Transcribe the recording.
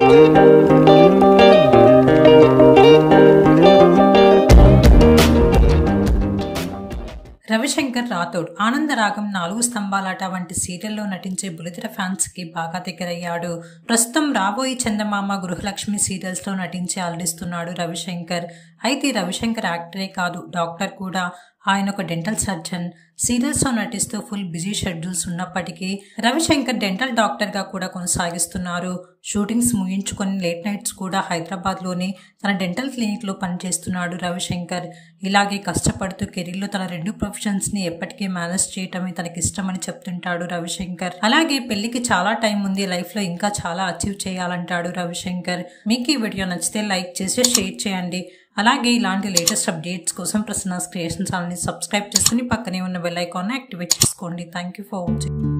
రవిశంకర్ రాథోడ్ ఆనందరాగం నాలుగు స్తంభాలాట వంటి సీరియల్లో నటించే బులితెర ఫ్యాన్స్ కి బాగా దగ్గరయ్యాడు ప్రస్తుతం రాబోయి చందమామ గృహలక్ష్మి సీరియల్స్ లో నటించి అలరిస్తున్నాడు రవిశంకర్ అయితే రవిశంకర్ యాక్టరే కాదు డాక్టర్ కూడా ఆయన ఒక డెంటల్ సర్జన్ సీరియల్స్ లో నటిస్తూ ఫుల్ బిజీ షెడ్యూల్స్ ఉన్నప్పటికీ రవిశంకర్ డెంటల్ డాక్టర్ గా కూడా కొనసాగిస్తున్నారు షూటింగ్స్ ముగించుకొని లేట్ నైట్స్ కూడా హైదరాబాద్ లోని తన డెంటల్ క్లినిక్ లో పనిచేస్తున్నాడు రవిశంకర్ ఇలాగే కష్టపడుతూ కెరీర్ లో తన రెండు ప్రొఫెషన్స్ ని ఎప్పటికీ మేనేజ్ చేయటమే తనకి ఇష్టమని చెప్తుంటాడు రవిశంకర్ అలాగే పెళ్లికి చాలా టైం ఉంది లైఫ్ లో ఇంకా చాలా అచీవ్ చేయాలంటాడు రవిశంకర్ మీకు ఈ వీడియో నచ్చితే లైక్ చేసి షేర్ చేయండి అలాగే ఇలాంటి లేటెస్ట్ అప్డేట్స్ కోసం ప్రసన్నాస్ క్రియేషన్ ఛానల్ని సబ్స్క్రైబ్ చేసుకుని పక్కనే ఉన్న బెల్ ఐకాన్ యాక్టివేట్ చేసుకోండి థ్యాంక్ యూ ఫర్ వాచింగ్